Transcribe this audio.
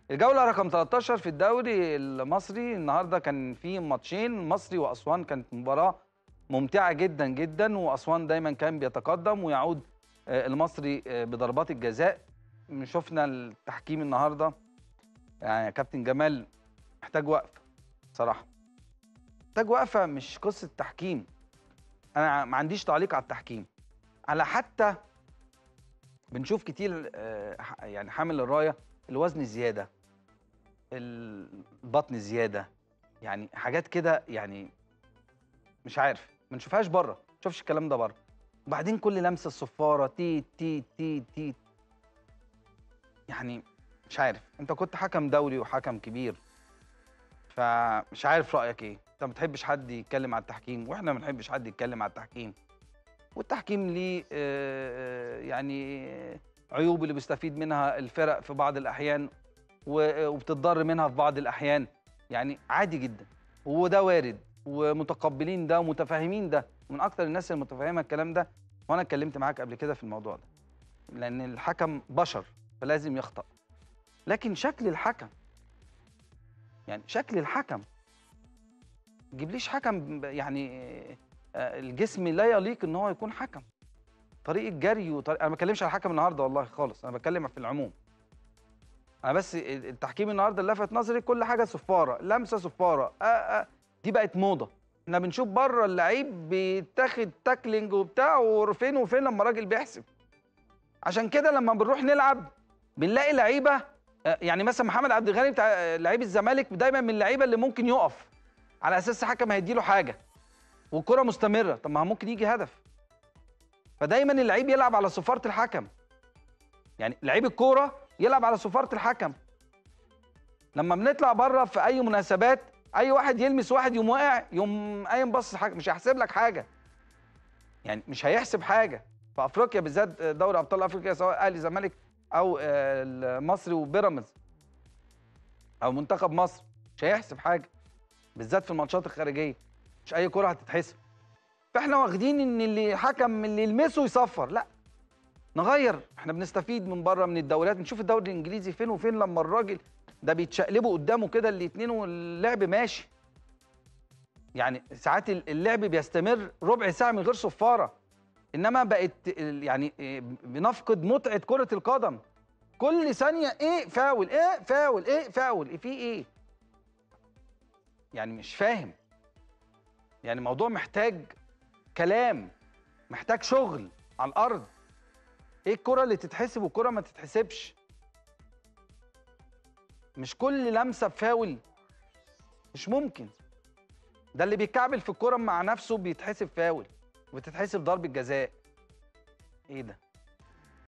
الجولة رقم 13 في الدوري المصري النهارده كان في ماتشين مصري وأسوان كانت مباراة ممتعة جدا جدا وأسوان دايما كان بيتقدم ويعود آه، المصري آه، بضربات الجزاء شفنا التحكيم النهارده يعني يا كابتن جمال محتاج وقفة صراحة محتاج وقفة مش قصة تحكيم أنا ما عنديش تعليق على التحكيم على حتى بنشوف كتير آه، ح- يعني حامل الراية الوزن زيادة البطن زيادة يعني حاجات كده يعني مش عارف ما نشوفهاش بره ما نشوفش الكلام ده بره وبعدين كل لمسه الصفاره تي تي تي تي يعني مش عارف انت كنت حكم دولي وحكم كبير فمش عارف رايك ايه انت ما بتحبش حد يتكلم على التحكيم واحنا ما بنحبش حد يتكلم على التحكيم والتحكيم ليه آه، يعني عيوب اللي بيستفيد منها الفرق في بعض الاحيان و- وبتتضر منها في بعض الاحيان يعني عادي جدا وده وارد ومتقبلين ده ومتفاهمين ده ومن اكتر الناس المتفاهمه الكلام ده وانا اتكلمت معاك قبل كده في الموضوع ده لان الحكم بشر فلازم يخطأ لكن شكل الحكم يعني شكل الحكم جيبليش حكم ب- يعني آه، الجسم لا يليق ان هو يكون حكم طريقه جري وطريقة انا ما بتكلمش على الحكم النهارده والله خالص انا بتكلم في العموم انا بس التحكيم النهارده اللي لفت نظري كل حاجه صفاره لمسه صفاره آه آه دي بقت موضه احنا بنشوف بره اللعيب بيتاخد تاكلينج وبتاع وفين وفين لما راجل بيحسب عشان كده لما بنروح نلعب بنلاقي لعيبه آه، يعني مثلا محمد عبد الغني بتاع آه، لعيب الزمالك دايما من اللعيبه اللي ممكن يقف على اساس الحكم هيديله حاجه والكره مستمره طب ما هو ممكن يجي هدف فدايما اللعيب يلعب على صفاره الحكم يعني لعيب الكوره يلعب على صفاره الحكم لما بنطلع بره في اي مناسبات اي واحد يلمس واحد يقوم واقع يقوم قايم باصص حاجه مش هيحسب لك حاجه يعني مش هيحسب حاجه في افريقيا بالذات دوري ابطال افريقيا سواء اهلي زمالك او آه، المصري وبيراميدز او منتخب مصر مش هيحسب حاجه بالذات في الماتشات الخارجيه مش اي كره هتتحسب فاحنا واخدين ان اللي حكم اللي يلمسه يصفر لا نغير احنا بنستفيد من بره من الدوريات نشوف الدوري الانجليزي فين وفين لما الراجل ده بيتشقلبوا قدامه كده الاتنين واللعب ماشي يعني ساعات اللعب بيستمر ربع ساعه من غير صفاره انما بقت ال- يعني إيه، بنفقد متعه كره القدم كل ثانيه ايه فاول ايه فاول ايه فاول إيه في ايه يعني مش فاهم يعني الموضوع محتاج كلام محتاج شغل على الارض ايه الكره اللي تتحسب والكره ما تتحسبش مش كل لمسه بفاول مش ممكن ده اللي بيتكعبل في الكوره مع نفسه بيتحسب فاول وبتتحسب ضربه جزاء ايه ده